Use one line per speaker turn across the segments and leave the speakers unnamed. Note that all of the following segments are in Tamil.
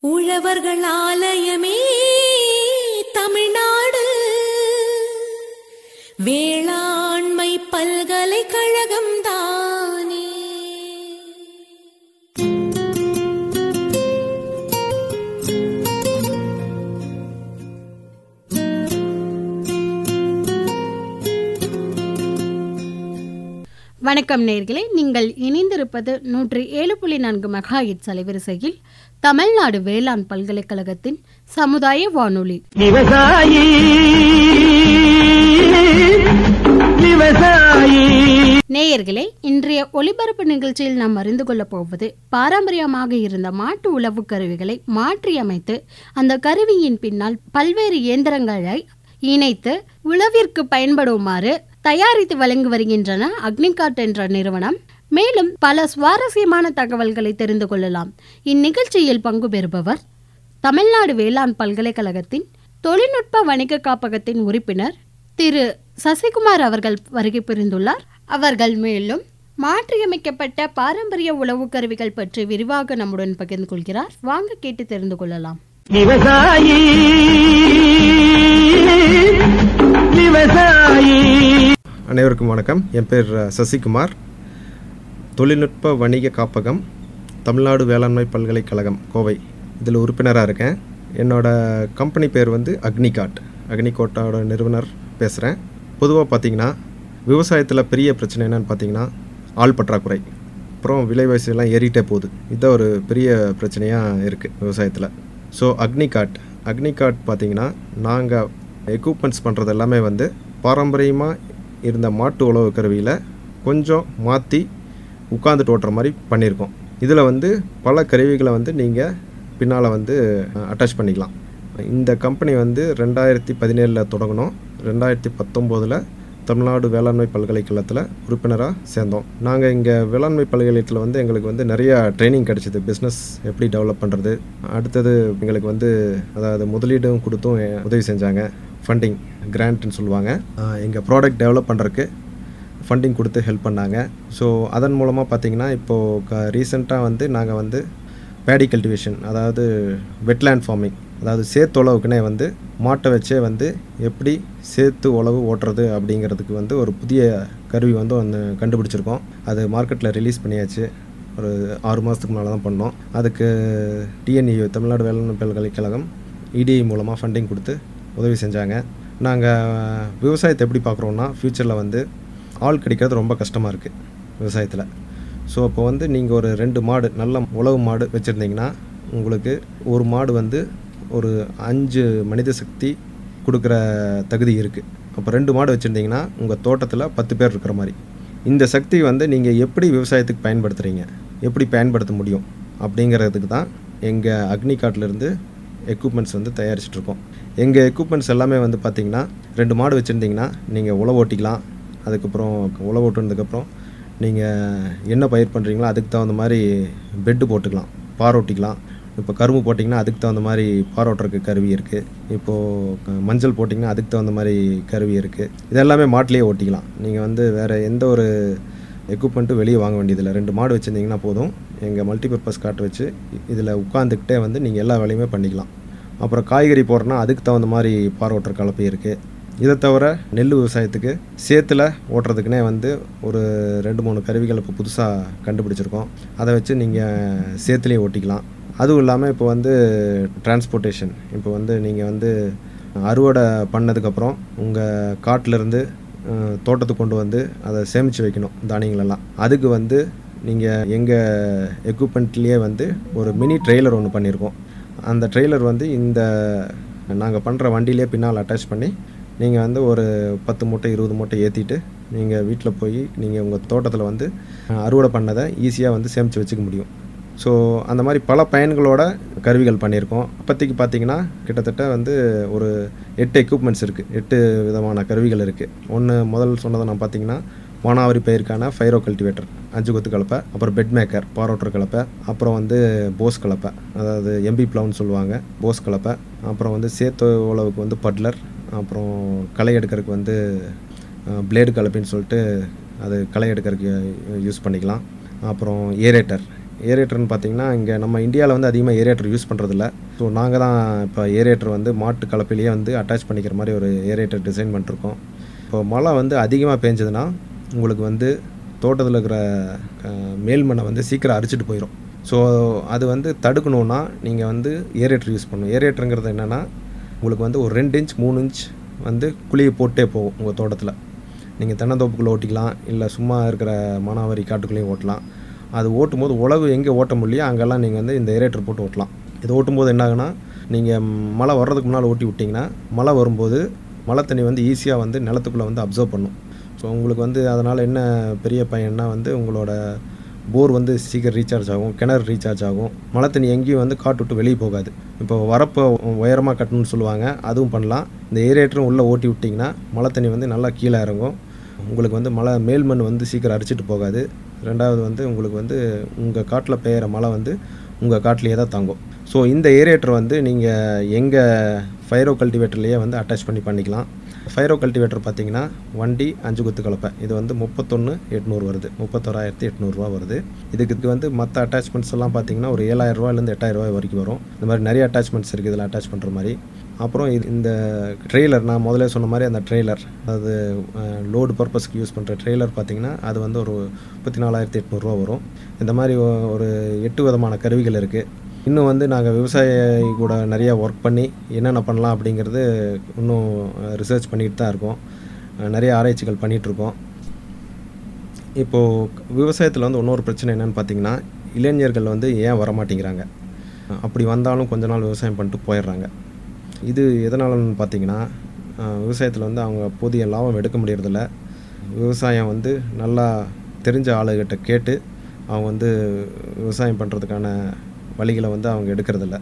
உழவர்கள் ஆலயமே தமிழ்நாடு வேளாண்மை பல்கலைக்கழகம் தானே
வணக்கம் நேர்களே நீங்கள் இணைந்திருப்பது நூற்றி ஏழு புள்ளி நான்கு மெகா இட்ஸ் அலைவரிசையில் தமிழ்நாடு வேளாண் பல்கலைக்கழகத்தின் சமுதாய வானொலி
விவசாயி விவசாயி
நேயர்களே இன்றைய ஒலிபரப்பு நிகழ்ச்சியில் நாம் அறிந்து கொள்ளப் போவது பாரம்பரியமாக இருந்த மாட்டு உழவு கருவிகளை மாற்றியமைத்து அந்த கருவியின் பின்னால் பல்வேறு இயந்திரங்களை இணைத்து உழவிற்கு பயன்படுமாறு தயாரித்து வழங்கி வருகின்றன அக்னிகாட் என்ற நிறுவனம் மேலும் பல சுவாரஸ்யமான தகவல்களை தெரிந்து கொள்ளலாம் இந்நிகழ்ச்சியில் பங்கு பெறுபவர் தமிழ்நாடு வேளாண் பல்கலைக்கழகத்தின் தொழில்நுட்ப வணிக காப்பகத்தின் உறுப்பினர் திரு சசிகுமார் அவர்கள் வருகை புரிந்துள்ளார் அவர்கள் மேலும் மாற்றியமைக்கப்பட்ட பாரம்பரிய உழவு கருவிகள் பற்றி விரிவாக நம்முடன் பகிர்ந்து கொள்கிறார் வாங்க கேட்டு தெரிந்து கொள்ளலாம்
விவசாயி விவசாயி
அனைவருக்கும் வணக்கம் என் பேர் அஹ், சசிகுமார் தொழில்நுட்ப வணிக காப்பகம் தமிழ்நாடு வேளாண்மை பல்கலைக்கழகம் கோவை இதில் உறுப்பினராக இருக்கேன் என்னோட கம்பெனி பேர் வந்து அக்னிகாட் அக்னிகோட்டோட நிறுவனர் பேசுகிறேன் பொதுவாக பார்த்தீங்கன்னா விவசாயத்தில் பெரிய பிரச்சனை என்னன்னு பார்த்தீங்கன்னா ஆள் பற்றாக்குறை அப்புறம் விலைவாசி எல்லாம் ஏறிட்டே போகுது இதுதான் ஒரு பெரிய பிரச்சனையாக இருக்குது விவசாயத்தில் ஸோ அக்னிகாட் அக்னிகாட் பார்த்தீங்கன்னா நாங்கள் எக்யூப்மெண்ட்ஸ் பண்ணுறது எல்லாமே வந்து பாரம்பரியமாக இருந்த மாட்டு உழவு கருவியில் கொஞ்சம் மாற்றி உட்காந்துட்டு ஓட்டுற மாதிரி பண்ணியிருக்கோம் இதில் வந்து பல கருவிகளை வந்து நீங்கள் பின்னால் வந்து அட்டாச் பண்ணிக்கலாம் இந்த கம்பெனி வந்து ரெண்டாயிரத்தி பதினேழில் தொடங்கினோம் ரெண்டாயிரத்தி பத்தொம்போதில் தமிழ்நாடு வேளாண்மை பல்கலைக்கழகத்தில் உறுப்பினராக சேர்ந்தோம் நாங்கள் இங்கே வேளாண்மை பல்கலைக்கழகத்தில் வந்து எங்களுக்கு வந்து நிறையா ட்ரைனிங் கிடச்சிது பிஸ்னஸ் எப்படி டெவலப் பண்ணுறது அடுத்தது எங்களுக்கு வந்து அதாவது முதலீடும் கொடுத்தும் எ- உதவி செஞ்சாங்க ஃபண்டிங் கிராண்ட்னு சொல்லுவாங்க எங்கள் ப்ராடக்ட் டெவலப் பண்ணுறதுக்கு ஃபண்டிங் கொடுத்து ஹெல்ப் பண்ணாங்க ஸோ அதன் மூலமாக பார்த்தீங்கன்னா இப்போது க ரீசெண்டாக வந்து நாங்கள் வந்து பேடி கல்டிவேஷன் அதாவது வெட்லேண்ட் ஃபார்மிங் அதாவது சேத்து உழவுக்குனே வந்து மாட்டை வச்சே வந்து எப்படி சேத்து உழவு ஓட்டுறது அப்படிங்கிறதுக்கு வந்து ஒரு புதிய கருவி வந்து ஒன்று கண்டுபிடிச்சிருக்கோம் அது மார்க்கெட்டில் ரிலீஸ் பண்ணியாச்சு ஒரு ஆறு மாதத்துக்கு முன்னால் தான் பண்ணோம் அதுக்கு டிஎன்இ தமிழ்நாடு வேளாண் பல்கலைக்கழகம் இடிஐ மூலமாக ஃபண்டிங் கொடுத்து உதவி செஞ்சாங்க நாங்கள் விவசாயத்தை எப்படி பார்க்குறோன்னா ஃப்யூச்சரில் வந்து ஆள் கிடைக்கிறது ரொம்ப கஷ்டமாக இருக்குது விவசாயத்தில் ஸோ இப்போ வந்து நீங்கள் ஒரு ரெண்டு மாடு நல்ல உழவு மாடு வச்சுருந்தீங்கன்னா உங்களுக்கு ஒரு மாடு வந்து ஒரு அஞ்சு மனித சக்தி கொடுக்குற தகுதி இருக்குது அப்போ ரெண்டு மாடு வச்சுருந்தீங்கன்னா உங்கள் தோட்டத்தில் பத்து பேர் இருக்கிற மாதிரி இந்த சக்தி வந்து நீங்கள் எப்படி விவசாயத்துக்கு பயன்படுத்துகிறீங்க எப்படி பயன்படுத்த முடியும் அப்படிங்கிறதுக்கு தான் எங்கள் அக்னிகாட்லேருந்து எக்யூப்மெண்ட்ஸ் வந்து தயாரிச்சிட்டு இருக்கோம் எங்கள் எக்யூப்மெண்ட்ஸ் எல்லாமே வந்து பார்த்திங்கன்னா ரெண்டு மாடு வச்சுருந்தீங்கன்னா நீங்கள் உழவு ஓட்டிக்கலாம் அதுக்கப்புறம் உழவு ஓட்டுனதுக்கப்புறம் நீங்கள் என்ன பயிர் பண்ணுறீங்களோ அதுக்கு தகுந்த மாதிரி பெட்டு போட்டுக்கலாம் பார் ஓட்டிக்கலாம் இப்போ கரும்பு போட்டிங்கன்னா அதுக்கு தகுந்த மாதிரி பார் ஓட்டுறதுக்கு கருவி இருக்குது இப்போது மஞ்சள் போட்டிங்கன்னா அதுக்கு தகுந்த மாதிரி கருவி இருக்குது இதெல்லாமே மாட்டிலேயே ஓட்டிக்கலாம் நீங்கள் வந்து வேறு எந்த ஒரு எக்யூப்மெண்ட்டும் வெளியே வாங்க வேண்டியதில்லை ரெண்டு மாடு வச்சுருந்தீங்கன்னா போதும் எங்கள் மல்டிபர்பஸ் காட்டு வச்சு இதில் உட்காந்துக்கிட்டே வந்து நீங்கள் எல்லா வேலையுமே பண்ணிக்கலாம் அப்புறம் காய்கறி போடுறோன்னா அதுக்கு தகுந்த மாதிரி பார் ஓட்டுற கலப்பை இருக்குது இதை தவிர நெல் விவசாயத்துக்கு சேத்துல ஓட்டுறதுக்குனே வந்து ஒரு ரெண்டு மூணு கருவிகள் இப்போ புதுசாக கண்டுபிடிச்சிருக்கோம் அதை வச்சு நீங்கள் சேத்துலேயே ஓட்டிக்கலாம் அதுவும் இல்லாமல் இப்போ வந்து டிரான்ஸ்போர்ட்டேஷன் இப்போ வந்து நீங்கள் வந்து அறுவடை பண்ணதுக்கப்புறம் உங்கள் காட்டிலேருந்து தோட்டத்துக்கு கொண்டு வந்து அதை சேமித்து வைக்கணும் தானியங்களெல்லாம் அதுக்கு வந்து நீங்கள் எங்கள் எக்யூப்மெண்ட்லேயே வந்து ஒரு மினி ட்ரெய்லர் ஒன்று பண்ணியிருக்கோம் அந்த ட்ரெய்லர் வந்து இந்த நாங்கள் பண்ணுற வண்டியிலே பின்னால் அட்டாச் பண்ணி நீங்கள் வந்து ஒரு பத்து மூட்டை இருபது மூட்டை ஏற்றிட்டு நீங்கள் வீட்டில் போய் நீங்கள் உங்கள் தோட்டத்தில் வந்து அஹ், அறுவடை பண்ணதை ஈஸியாக வந்து சேமித்து வச்சுக்க முடியும் ஸோ அந்த மாதிரி பல பயன்களோட கருவிகள் பண்ணியிருக்கோம் இப்போதைக்கு பார்த்தீங்கன்னா கிட்டத்தட்ட வந்து ஒரு எட்டு எக்யூப்மெண்ட்ஸ் இருக்குது எட்டு விதமான கருவிகள் இருக்குது ஒன்று முதல் சொன்னதை நான் பார்த்தீங்கன்னா மானாவாரி பயிருக்கான ஃபைரோ கல்டிவேட்டர் அஞ்சு கொத்து கலப்பை அப்புறம் பெட் மேக்கர் பாரோட்டர் கலப்பை அப்புறம் வந்து போஸ் கலப்பை அதாவது எம்பி ப்ளவுன்னு சொல்லுவாங்க போஸ் கலப்பை அப்புறம் வந்து சேத்து உழவுக்கு வந்து பட்லர் அப்புறம் களை எடுக்கிறதுக்கு வந்து பிளேடு கலப்பின்னு சொல்லிட்டு அது களை எடுக்கிறதுக்கு யூஸ் பண்ணிக்கலாம் அப்புறம் ஏரேட்டர் ஏரேட்டர்னு பார்த்தீங்கன்னா இங்கே நம்ம இந்தியாவில் வந்து அதிகமாக ஏரேட்டர் யூஸ் பண்ணுறதில்ல ஸோ நாங்கள் தான் இப்போ ஏரேட்டர் வந்து மாட்டு கலப்பிலேயே வந்து அட்டாச் பண்ணிக்கிற மாதிரி ஒரு ஏரேட்டர் டிசைன் பண்ணிருக்கோம் இப்போ மழை வந்து அதிகமாக பேஞ்சதுன்னா உங்களுக்கு வந்து தோட்டத்தில் இருக்கிற அஹ், மேல்மண்ணை வந்து சீக்கிரம் அரிச்சிட்டு போயிடும் ஸோ அது வந்து தடுக்கணுன்னா நீங்கள் வந்து ஏரேட்டர் யூஸ் பண்ணணும் ஏரேட்டருங்கிறது என்னென்னா உங்களுக்கு வந்து ஒரு ரெண்டு இன்ச் மூணு இன்ச் வந்து குழியை போட்டே போகும் உங்கள் தோட்டத்தில் நீங்கள் தென்னந்தோப்புக்குள்ளே ஓட்டிக்கலாம் இல்லை சும்மா இருக்கிற மானாவாரி காட்டுக்குள்ளேயும் ஓட்டலாம் அது ஓட்டும்போது உழவு எங்கே ஓட்ட முடியலையோ அங்கெல்லாம் நீங்கள் வந்து இந்த ஏரேட்டர் போட்டு ஓட்டலாம் இது ஓட்டும்போது என்ன ஆகுனா நீங்கள் மழை வர்றதுக்கு முன்னால் ஓட்டி விட்டிங்கன்னா மழை வரும்போது மழை தண்ணி வந்து ஈஸியாக வந்து நிலத்துக்குள்ளே வந்து அப்சர்வ் பண்ணும் ஸோ உங்களுக்கு வந்து அதனால் என்ன பெரிய பயன்னா வந்து உங்களோட போர் வந்து சீக்கிரம் ரீசார்ஜ் ஆகும் கிணறு ரீசார்ஜ் ஆகும் மழை தண்ணி எங்கேயும் வந்து காட்டு விட்டு வெளியே போகாது இப்போ வரப்போ உயரமாக கட்டணும்னு சொல்லுவாங்க அதுவும் பண்ணலாம் இந்த ஏரேட்டரும் உள்ளே ஓட்டி விட்டிங்கன்னா மழை தண்ணி வந்து நல்லா கீழே இறங்கும் உங்களுக்கு வந்து மழை மேல் மண் வந்து சீக்கிரம் அரிச்சிட்டு போகாது ரெண்டாவது வந்து உங்களுக்கு வந்து உங்கள் காட்டில் பெய்கிற மழை வந்து உங்கள் காட்டிலேயே தான் தங்கும் ஸோ இந்த ஏரேட்டர் வந்து நீங்கள் எங்கள் ஃபைரோ கல்டிவேட்டர்லேயே வந்து அட்டாச் பண்ணி பண்ணிக்கலாம் ஃபைரோ கல்டிவேட்டர் பார்த்தீங்கன்னா வண்டி அஞ்சு குத்து கலப்பை இது வந்து முப்பத்தொன்று எட்நூறு வருது முப்பத்தோராயிரத்தி எட்நூறுரூவா வருது இதுக்கு வந்து மற்ற அட்டாச்மெண்ட்ஸ் எல்லாம் பார்த்தீங்கன்னா ஒரு ஏழாயிரரூவாலேருந்து எட்டாயிரரூவா வரைக்கும் வரும் இந்த மாதிரி நிறைய அட்டாச்மெண்ட்ஸ் இருக்குது இதில் அட்டாச் பண்ணுற மாதிரி அப்புறம் இது இந்த ட்ரெய்லர் நான் முதல்ல சொன்ன மாதிரி அந்த ட்ரெய்லர் அது லோடு பர்பஸ்க்கு யூஸ் பண்ணுற ட்ரெய்லர் பார்த்தீங்கன்னா அது வந்து ஒரு முப்பத்தி நாலாயிரத்தி எட்நூறுரூவா வரும் இந்த மாதிரி ஒ- ஒரு எட்டு விதமான கருவிகள் இருக்குது இன்னும் வந்து நாங்கள் விவசாயி கூட நிறைய ஒர்க் பண்ணி என்னென்ன பண்ணலாம் அப்படிங்கிறது இன்னும் ரிசர்ச் பண்ணிட்டு தான் இருக்கோம் அஹ் நிறைய ஆராய்ச்சிகள் பண்ணிகிட்ருக்கோம் இப்போது விவசாயத்தில் வந்து இன்னொரு பிரச்சனை என்னென்னு பார்த்தீங்கன்னா இளைஞர்கள் வந்து ஏன் வரமாட்டேங்கிறாங்க அப்படி வந்தாலும் கொஞ்ச நாள் விவசாயம் பண்ணிட்டு போயிடுறாங்க இது எதனாலன்னு பார்த்தீங்கன்னா விவசாயத்தில் வந்து அவங்க போதிய லாபம் எடுக்க முடியறதில்ல விவசாயம் வந்து நல்லா தெரிஞ்ச ஆளுகிட்ட கேட்டு அவங்க வந்து விவசாயம் பண்ணுறதுக்கான வழிகளை வந்து அவங்க எடுக்கிறதில்ல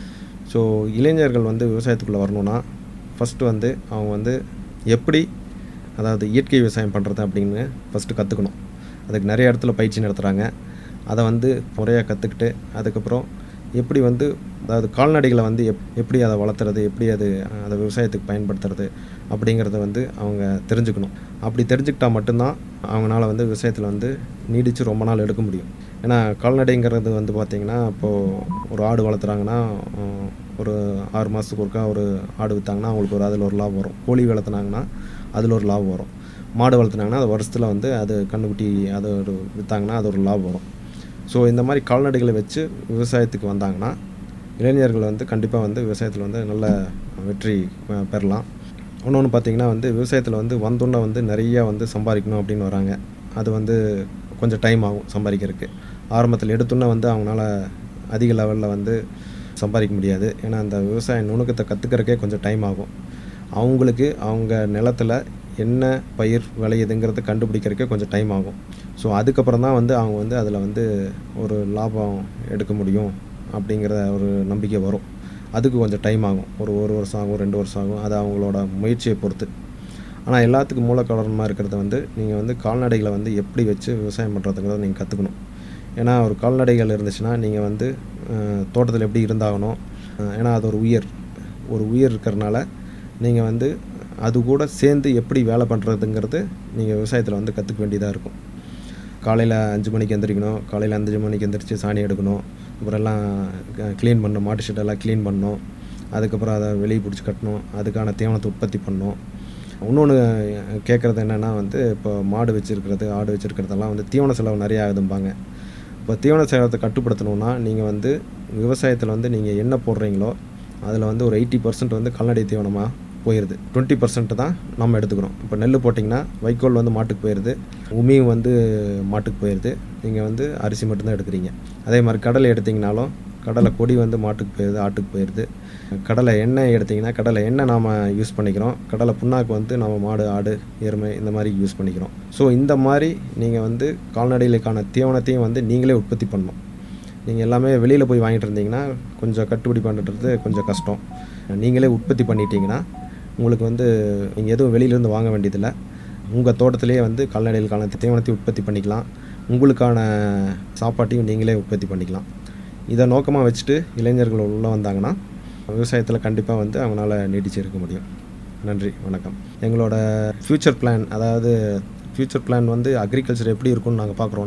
ஸோ இளைஞர்கள் வந்து விவசாயத்துக்குள்ளே வரணும்னா ஃபஸ்ட்டு வந்து அவங்க வந்து எப்படி அதாவது இயற்கை விவசாயம் பண்ணுறது அப்படின்னு ஃபஸ்ட்டு கற்றுக்கணும் அதுக்கு நிறைய இடத்துல பயிற்சி நடத்துகிறாங்க அதை வந்து முறையாக கற்றுக்கிட்டு அதுக்கப்புறம் எப்படி வந்து அதாவது கால்நடைகளை வந்து எப் எப்படி அதை வளர்த்துறது எப்படி அது அதை விவசாயத்துக்கு பயன்படுத்துறது அப்படிங்கிறத வந்து அவங்க தெரிஞ்சுக்கணும் அப்படி தெரிஞ்சுக்கிட்டா மட்டும்தான் அவங்களால வந்து விவசாயத்தில் வந்து நீடித்து ரொம்ப நாள் எடுக்க முடியும் ஏன்னா கால்நடைங்கிறது வந்து பார்த்திங்கன்னா இப்போது ஒரு ஆடு வளர்த்துறாங்கன்னா அஹ், ஒரு ஆறு மாதத்துக்கு ஒருக்கா ஒரு ஆடு விற்றாங்கன்னா அவங்களுக்கு ஒரு அதில் ஒரு லாபம் வரும் கோழி வளர்த்துனாங்கன்னா அதில் ஒரு லாபம் வரும் மாடு வளர்த்துனாங்கன்னா அது வருஷத்தில் வந்து அது கண்ணுக்குட்டி அது ஒரு விற்றாங்கன்னா அது ஒரு லாபம் வரும் ஸோ இந்த மாதிரி கால்நடைகளை வச்சு விவசாயத்துக்கு வந்தாங்கன்னா இளைஞர்கள் வந்து கண்டிப்பாக வந்து விவசாயத்தில் வந்து நல்ல வெற்றி அஹ், பெறலாம் இன்னொன்று பார்த்தீங்கன்னா வந்து விவசாயத்தில் வந்து வந்தோன்னே வந்து நிறையா வந்து சம்பாதிக்கணும் அப்படின்னு வராங்க அது வந்து கொஞ்சம் டைம் ஆகும் சம்பாதிக்கிறதுக்கு ஆரம்பத்தில் எடுத்தோன்னே வந்து அவங்களால அதிக லெவலில் வந்து சம்பாதிக்க முடியாது ஏன்னா அந்த விவசாய நுணுக்கத்தை கற்றுக்கிறக்கே கொஞ்சம் டைம் ஆகும் அவங்களுக்கு அவங்க நிலத்துல என்ன பயிர் விளையுதுங்கிறத கண்டுபிடிக்கிறதுக்கே கொஞ்சம் டைம் ஆகும் ஸோ அதுக்கப்புறம் தான் வந்து அவங்க வந்து அதில் வந்து ஒரு லாபம் எடுக்க முடியும் அப்படிங்கிற ஒரு நம்பிக்கை வரும் அதுக்கு கொஞ்சம் டைம் ஆகும் ஒரு ஒரு வருஷம் ஆகும் ரெண்டு வருஷம் ஆகும் அது அவங்களோட முயற்சியை பொறுத்து ஆனால் எல்லாத்துக்கும் மூல காரணமாக இருக்கிறது வந்து நீங்கள் வந்து கால்நடைகளை வந்து எப்படி வச்சு விவசாயம் பண்ணுறதுங்கிறத நீங்கள் கற்றுக்கணும் ஏன்னா ஒரு கால்நடைகள் இருந்துச்சுன்னா நீங்கள் வந்து அஹ், தோட்டத்தில் எப்படி இருந்தாகணும் அஹ், ஏன்னா அது ஒரு உயிர் ஒரு உயிர் இருக்கிறனால நீங்கள் வந்து அது கூட சேர்ந்து எப்படி வேலை பண்ணுறதுங்கிறது நீங்கள் விவசாயத்தில் வந்து கற்றுக்க வேண்டியதாக இருக்கும் காலையில் அஞ்சு மணிக்கு எந்திரிக்கணும் காலையில் அஞ்சு மணிக்கு எந்திரிச்சு சாணி எடுக்கணும் அப்புறம் எல்லாம் க்ளீன் பண்ணணும் மாட்டு ஷெட்டெல்லாம் க்ளீன் பண்ணணும் அதுக்கப்புறம் அதை வெளியே பிடிச்சி கட்டணும் அதுக்கான தீவனத்தை உற்பத்தி பண்ணணும் இன்னொன்று கேட்குறது என்னென்னா வந்து இப்போ மாடு வச்சுருக்கிறது ஆடு வச்சுருக்கிறதெல்லாம் வந்து தீவன செலவு நிறைய ஆகுதும்பாங்க இப்போ தீவன செலவத்தை கட்டுப்படுத்தணும்னா நீங்கள் வந்து விவசாயத்தில் வந்து நீங்கள் என்ன போடுறீங்களோ அதில் வந்து ஒரு எயிட்டி பர்சன்ட் வந்து கால்நடை தீவனமாக போயிடுது டுவெண்ட்டி பர்சன்ட் தான் நம்ம எடுத்துக்கிறோம் இப்போ நெல் போட்டிங்கன்னா வைக்கோல் வந்து மாட்டுக்கு போயிடுது உமியும் வந்து மாட்டுக்கு போயிடுது நீங்கள் வந்து அரிசி மட்டும்தான் எடுக்கிறீங்க அதே மாதிரி கடலை எடுத்திங்கனாலும் கடலை கொடி வந்து மாட்டுக்கு போயிடுது ஆட்டுக்கு போயிடுது கடலை எண்ணெய் எடுத்திங்கன்னா கடலை எண்ணெய் நாம் யூஸ் பண்ணிக்கிறோம் கடலை புண்ணாக்கு வந்து நம்ம மாடு ஆடு எருமை இந்த மாதிரி யூஸ் பண்ணிக்கிறோம் ஸோ இந்த மாதிரி நீங்கள் வந்து கால்நடைகளுக்கான தீவனத்தையும் வந்து நீங்களே உற்பத்தி பண்ணணும் நீங்கள் எல்லாமே வெளியில் போய் வாங்கிட்டு இருந்தீங்கன்னா கொஞ்சம் கட்டுப்படி பண்ணுறது கொஞ்சம் கஷ்டம் நீங்களே உற்பத்தி பண்ணிட்டீங்கன்னா உங்களுக்கு வந்து நீங்கள் எதுவும் வெளியிலேருந்து வாங்க வேண்டியதில்லை உங்கள் தோட்டத்திலேயே வந்து கால்நடைகளுக்கான தீவனத்தை உற்பத்தி பண்ணிக்கலாம் உங்களுக்கான சாப்பாட்டையும் நீங்களே உற்பத்தி பண்ணிக்கலாம் இதை நோக்கமாக வச்சுட்டு இளைஞர்கள் உள்ளே வந்தாங்கன்னா விவசாயத்தில் கண்டிப்பாக வந்து அவங்களால நீடிச்சு இருக்க முடியும் நன்றி வணக்கம் எங்களோட ஃப்யூச்சர் பிளான் அதாவது ஃப்யூச்சர் பிளான் வந்து அக்ரிகல்ச்சர் எப்படி இருக்கும்னு நாங்கள் பார்க்குறோன்னா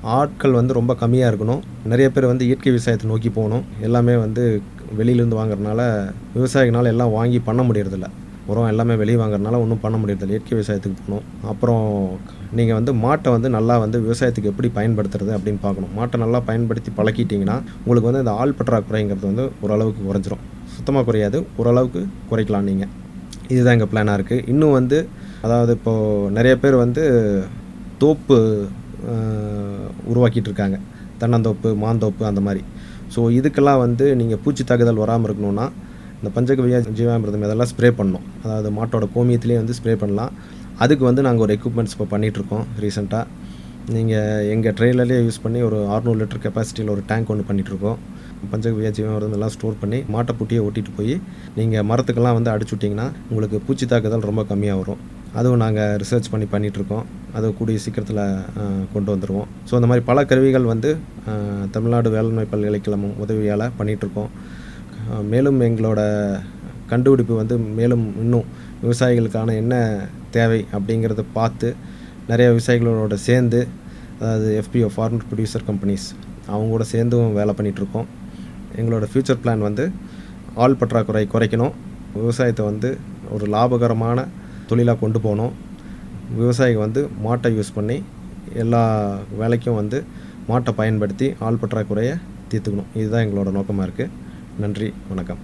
ஆட்கள் வந்து ரொம்ப கம்மியாக இருக்கணும் நிறைய பேர் வந்து இயற்கை விவசாயத்தை நோக்கி போகணும் எல்லாமே வந்து வெளியிலேருந்து வாங்குறதுனால விவசாயிகளால் எல்லாம் வாங்கி பண்ண முடியறதில்ல உரம் எல்லாமே வெளியே வாங்குறதுனால ஒன்றும் பண்ண முடியறதில்ல இயற்கை விவசாயத்துக்கு போகணும் அப்புறம் நீங்கள் வந்து மாட்டை வந்து நல்லா வந்து விவசாயத்துக்கு எப்படி பயன்படுத்துறது அப்படின்னு பார்க்கணும் மாட்டை நல்லா பயன்படுத்தி பழக்கிட்டிங்கன்னா உங்களுக்கு வந்து இந்த ஆள் பற்றாக்குறைங்கிறது வந்து ஓரளவுக்கு குறைஞ்சிரும் சுத்தமாக குறையாது ஓரளவுக்கு குறைக்கலாம் நீங்கள் இதுதான் எங்கள் பிளானாக இருக்குது இன்னும் வந்து அதாவது இப்போது நிறைய பேர் வந்து தோப்பு ஆஹ், உருவாக்கிட்டு இருக்காங்க தென்னந்தோப்பு மாந்தோப்பு அந்த மாதிரி ஸோ இதுக்கெல்லாம் வந்து நீங்கள் பூச்சி தாக்குதல் வராமல் இருக்கணும்னா இந்த பஞ்சகவியா ஜீவாமிர்தம் இதெல்லாம் ஸ்ப்ரே பண்ணணும் அதாவது மாட்டோட கோமியத்திலே வந்து ஸ்ப்ரே பண்ணலாம் அதுக்கு வந்து நாங்கள் ஒரு எக்யூப்மெண்ட்ஸ் இப்போ பண்ணிகிட்ருக்கோம் ரீசெண்டாக நீங்கள் எங்கள் ட்ரெயிலர்லேயே யூஸ் பண்ணி ஒரு 600 லிட்டர் கெப்பாசிட்டியில் ஒரு டேங்க் ஒன்று பண்ணிகிட்ருக்கோம் பஞ்சகவியா ஜீவாமிர்தம் எல்லாம் ஸ்டோர் பண்ணி மாட்டை புட்டியை ஒட்டிட்டு போய் நீங்கள் மரத்துக்கெல்லாம் வந்து அடிச்சு விட்டிங்கன்னா உங்களுக்கு பூச்சி தாக்குதல் ரொம்ப கம்மியாக வரும் அதுவும் நாங்கள் ரிசர்ச் பண்ணி பண்ணிகிட்ருக்கோம் அது கூடிய சீக்கிரத்தில் கொண்டு வந்துடுவோம் ஸோ இந்த மாதிரி பல கருவிகள் வந்து அஹ், தமிழ்நாடு வேளாண்மை பல்கலைக்கழகம் உதவியால் பண்ணிகிட்ருக்கோம் அஹ், மேலும் எங்களோட கண்டுபிடிப்பு வந்து மேலும் இன்னும் விவசாயிகளுக்கான என்ன தேவை அப்படிங்கிறத பார்த்து நிறைய விவசாயிகளோட சேர்ந்து அதாவது எஃபிஓ ஃபார்மர் ப்ரொடியூசர் கம்பெனிஸ் அவங்க கூட சேர்ந்தும் வேலை பண்ணிகிட்ருக்கோம் எங்களோட ஃப்யூச்சர் பிளான் வந்து ஆள் பற்றாக்குறை குறைக்கணும் விவசாயத்தை வந்து ஒரு லாபகரமான தொழிலாக கொண்டு போகணும் விவசாயிங்க வந்து மாட்டை யூஸ் பண்ணி எல்லா வேலைக்கும் வந்து மாட்டை பயன்படுத்தி ஆள் பற்றாக்குறையை தீர்த்துக்கணும் இதுதான் எங்களோட நோக்கமாக இருக்குது நன்றி வணக்கம்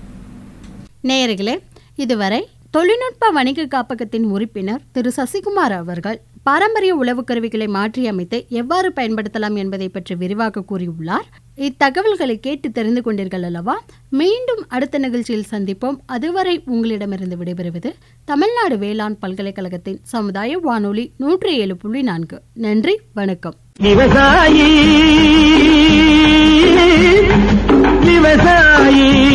நேயர்களே இதுவரை தொழில்நுட்ப வணிக காப்பகத்தின் உறுப்பினர் திரு சசிகுமார் அவர்கள் பாரம்பரிய உளவு கருவிகளை மாற்றியமைத்து எவ்வாறு பயன்படுத்தலாம் என்பதை பற்றி விரிவாக கூறியுள்ளார் இத்தகவல்களை கேட்டு தெரிந்து கொண்டீர்கள் அல்லவா மீண்டும் அடுத்த நிகழ்ச்சியில் சந்திப்போம் அதுவரை உங்களிடமிருந்து விடைபெறுவது தமிழ்நாடு வேளாண் பல்கலைக்கழகத்தின் சமுதாய வானொலி நூற்றி ஏழு புள்ளி நான்கு நன்றி வணக்கம்
விவசாயி விவசாயி